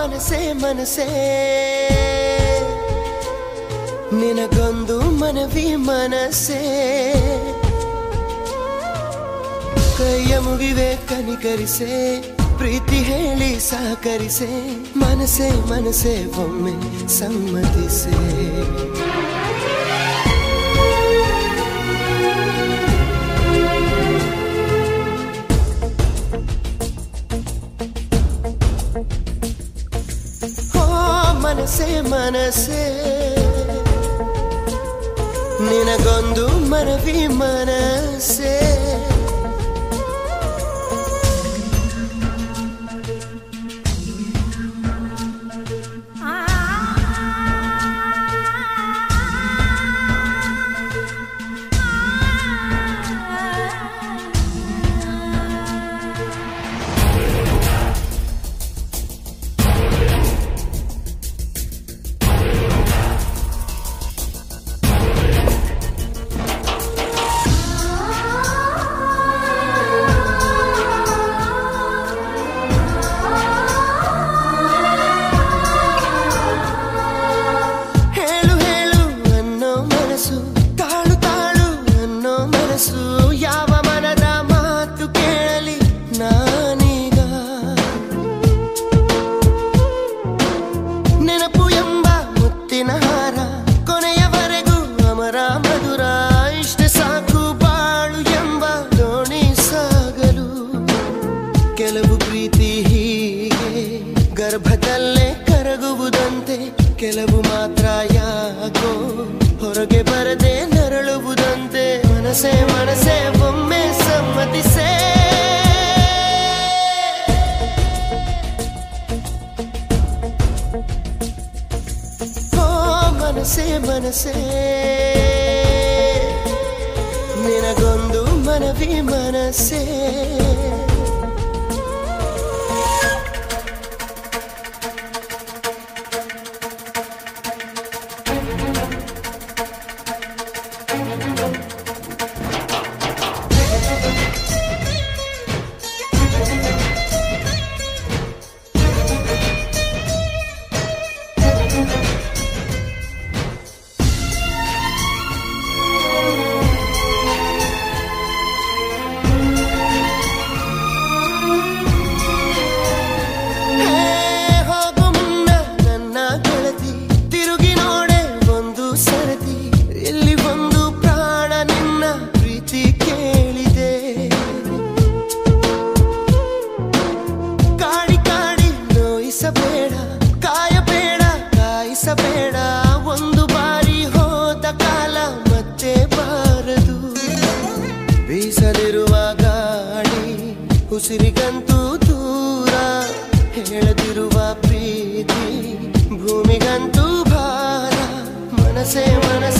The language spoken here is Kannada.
ಮನಸೇ ಮನಸೇ ನಿನಗೊಂದು ಮನವಿ ಮನಸ್ಸೇ ಕೈಯ ಮುಗಿವೆ ಕನಿಕರಿಸೆ ಪ್ರೀತಿ ಹೇಳಿ ಸಹಕರಿಸೆ ಮನಸೇ ಮನಸೇ ಒಮ್ಮೆ ಸಮ್ಮತಿಸೆ ಓ ಮನಸೇ ಮನಸೇ ನಿನಗೊಂದು ಮನವಿ ಮನಸ್ಸೇ ಹೇಳು ಹೇಳು ಅನ್ನೋ ಮನಸ್ಸು ತಾಳು ತಾಳು ಅನ್ನೋ ಮನಸ್ಸು ಯಾವ ಮನದ ಮಾತು ಕೇಳಲಿ ನಾನೀಗ ನೆನಪು ಎಂಬ ಮುತ್ತಿನ ಹಾರ ಕೊನೆಯವರೆಗೂ ಅಮರ ಮಧುರ ಇಷ್ಟ ಸಾಕು ಬಾಳು ಎಂಬ ದೋಣಿ ಸಾಗಲು ಕೆಲವು ಪ್ರೀತಿ ಹೀಗೆ ಗರ್ಭದಲ್ಲೇ ಕರಗುವುದಂತೆ ಕೆಲವು ಮಾತ್ರ ಯಾಕೋ ಹೊರಗೆ ಬರದೆ ನರಳುವುದಂತೆ ಮನಸೇ ಮನಸೇ ಒಮ್ಮೆ ಸಮ್ಮತಿಸೇ ಓ ಮನಸೇ ಮನಸೇ ನಿನಗೊಂದು ಮನವಿ ಮನಸ್ಸೇ ಹೇ, ಹೋಗು ಮುನ್ನ ನನ್ನ ಗೆಳತಿ ತಿರುಗಿ ನೋಡೆ ಒಂದು ಸರತಿ ಇಲ್ಲಿ ಒಂದು ಪ್ರಾಣ ನಿನ್ನ ಪ್ರೀತಿ ಕೇಳಿದೆ ಕಾಡಿ ಕಾಡಿ ನೋಯಿಸಬೇಡ ಕಾಯಬೇಡ ಕಾಯಿಸಬೇಡ ಒಂದು ಬಾರಿ ಹೋದ ಕಾಲ ಮತ್ತೆ ಬಾರದು ಬೀಸದಿರುವ ಗಾಳಿ ಉಸಿರಿಗಂತೂ ದೂರ ಹೇಳದಿರುವ ಪ್ರೀತಿ ಭೂಮಿಗಂತೂ ಭಾರ ಮನಸೇ ಮನಸ್ಸೇ